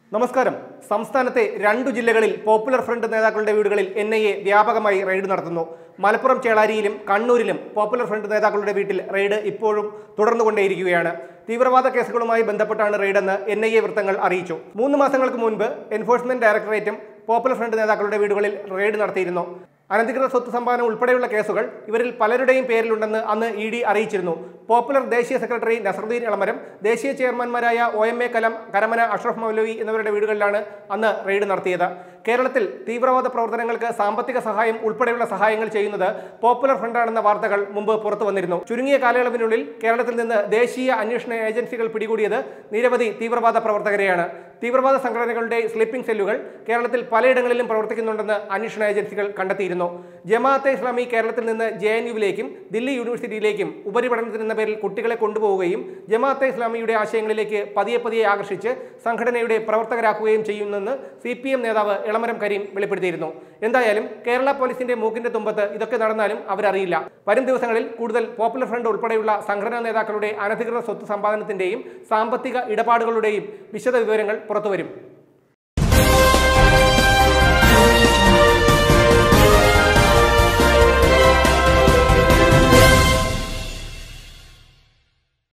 നമസ്കാരം സംസ്ഥാനത്തെ രണ്ടു ജില്ലകളിൽ പോപ്പുലർ ഫ്രണ്ട് നേതാക്കളുടെ വീടുകളിൽ എൻ ഐ എ വ്യാപകമായി റെയ്ഡ് നടത്തുന്നു മലപ്പുറം ചേളാരിയിലും കണ്ണൂരിലും പോപ്പുലർ ഫ്രണ്ട് നേതാക്കളുടെ വീട്ടിൽ റെയ്ഡ് ഇപ്പോഴും തുടർന്നുകൊണ്ടേയിരിക്കുകയാണ് തീവ്രവാദ കേസുകളുമായി ബന്ധപ്പെട്ടാണ് റെയ്ഡെന്ന് എൻ ഐ എ വൃത്തങ്ങൾ അറിയിച്ചു മൂന്ന് മാസങ്ങൾക്ക് മുൻപ് എൻഫോഴ്സ്മെന്റ് ഡയറക്ടറേറ്റും പോപ്പുലർ ഫ്രണ്ട് നേതാക്കളുടെ വീടുകളിൽ റെയ്ഡ് നടത്തിയിരുന്നു അനധികൃത സ്വത്ത് സമ്പാദനം ഉൾപ്പെടെയുള്ള കേസുകൾ ഇവരിൽ പലരുടെയും പേരിലുണ്ടെന്ന് അന്ന് ഇ ഡി അറിയിച്ചിരുന്നു പോപ്പുലർ ദേശീയ സെക്രട്ടറി നസറുദ്ദീൻ ഇളമരം ദേശീയ ചെയർമാൻമാരായ ഒ എം എ കലം കരമന അഷ്റഫ് മൗലവി എന്നിവരുടെ വീടുകളിലാണ് അന്ന് റെയ്ഡ് നടത്തിയത് കേരളത്തിൽ തീവ്രവാദ പ്രവർത്തനങ്ങൾക്ക് സാമ്പത്തിക സഹായം ഉൾപ്പെടെയുള്ള സഹായങ്ങൾ ചെയ്യുന്നത് പോപ്പുലർ ഫ്രണ്ടാണെന്ന വാർത്തകൾ മുമ്പ് പുറത്തു വന്നിരുന്നു ചുരുങ്ങിയ കാലയളവിനുള്ളിൽ കേരളത്തിൽ നിന്ന് ദേശീയ അന്വേഷണ ഏജൻസികൾ പിടികൂടിയത് നിരവധി തീവ്രവാദ പ്രവർത്തകരെയാണ് തീവ്രവാദ സംഘടനകളുടെ സ്ലീപ്പിംഗ് സെല്ലുകൾ കേരളത്തിൽ പലയിടങ്ങളിലും പ്രവർത്തിക്കുന്നുണ്ടെന്ന് അന്വേഷണ ഏജൻസികൾ കണ്ടെത്തിയിരുന്നു ജമാഅത്തെ ഇസ്ലാമി കേരളത്തിൽ നിന്ന് ജെ എൻ യുവിലേക്കും ദില്ലി യൂണിവേഴ്സിറ്റിയിലേക്കും ഉപരിപഠനത്തിനെന്ന പേരിൽ കുട്ടികളെ കൊണ്ടുപോവുകയും ജമാഅത്തെ ഇസ്ലാമിയുടെ ആശയങ്ങളിലേക്ക് പതിയെ പതിയെ ആകർഷിച്ച് സംഘടനയുടെ പ്രവർത്തകരാക്കുകയും ചെയ്യുമെന്ന് സി പി എം നേതാവ് ഇളമരം കരീം വെളിപ്പെടുത്തിയിരുന്നു എന്തായാലും കേരള പോലീസിന്റെ മൂക്കിന്റെ തുമ്പത്ത് ഇതൊക്കെ നടന്നാലും അവരറിയില്ല വരും ദിവസങ്ങളിൽ കൂടുതൽ പോപ്പുലർ ഫ്രണ്ട് ഉൾപ്പെടെയുള്ള സംഘടനാ നേതാക്കളുടെ അനധികൃത സ്വത്ത് സമ്പാദനത്തിന്റെയും സാമ്പത്തിക ഇടപാടുകളുടെയും വിശദ വിവരങ്ങൾ പുറത്തുവരും